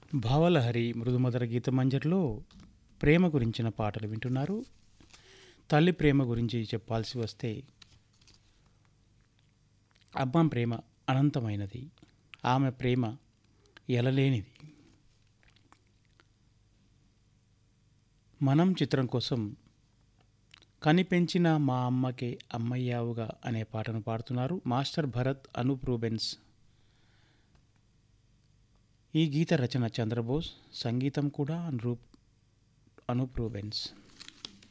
భావలహరి మృదుమధుర గీతమంజరిలో ప్రేమ గురించిన పాటలు వింటున్నారు తల్లి ప్రేమ గురించి చెప్పాల్సి వస్తే అమ్మ ప్రేమ అనంతమైనది ఆమె ప్రేమ ఎలలేనిది మనం చిత్రం కోసం కనిపెంచిన మా అమ్మకే అమ్మయ్యావుగా అనే పాటను పాడుతున్నారు మాస్టర్ భరత్ అనూప్ రూబెన్స్ ఈ గీత రచన చంద్రబోస్ సంగీతం కూడా అనూప్ అనూప్ రూబెన్స్